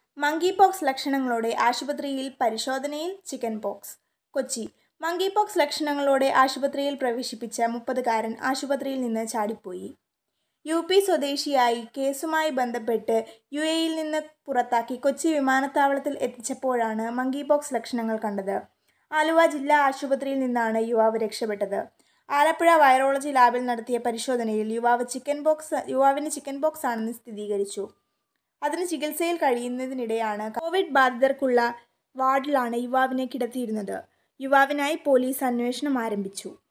monkey pox ലക്ഷണങ്ങളോടെ ആശുപത്രിയിൽ പരിശോധനയിൽ chicken pox Kochi monkey pox ലക്ഷണങ്ങളോടെ ആശുപത്രിയിൽ പ്രവേശിപ്പിച്ച മുപ്പതുകാരൻ ആശുപത്രിയിൽ നിന്ന് ചാടിപ്പോയി യു പി സ്വദേശിയായി കേസുമായി ബന്ധപ്പെട്ട് യു എയിൽ നിന്ന് പുറത്താക്കി കൊച്ചി വിമാനത്താവളത്തിൽ എത്തിച്ചപ്പോഴാണ് മങ്കി പോക്സ് ലക്ഷണങ്ങൾ കണ്ടത് ആലുവ ജില്ലാ ആശുപത്രിയിൽ നിന്നാണ് യുവാവ് രക്ഷപ്പെട്ടത് ആലപ്പുഴ വൈറോളജി ലാബിൽ നടത്തിയ പരിശോധനയിൽ യുവാവ് ചിക്കൻ ബോക്സ് യുവാവിന് ചിക്കൻ ബോക്സ് ആണെന്ന് സ്ഥിരീകരിച്ചു അതിന് ചികിത്സയിൽ കഴിയുന്നതിനിടെയാണ് കോവിഡ് ബാധിതർക്കുള്ള വാർഡിലാണ് യുവാവിനെ കിടത്തിയിരുന്നത് യുവാവിനായി പോലീസ് അന്വേഷണം ആരംഭിച്ചു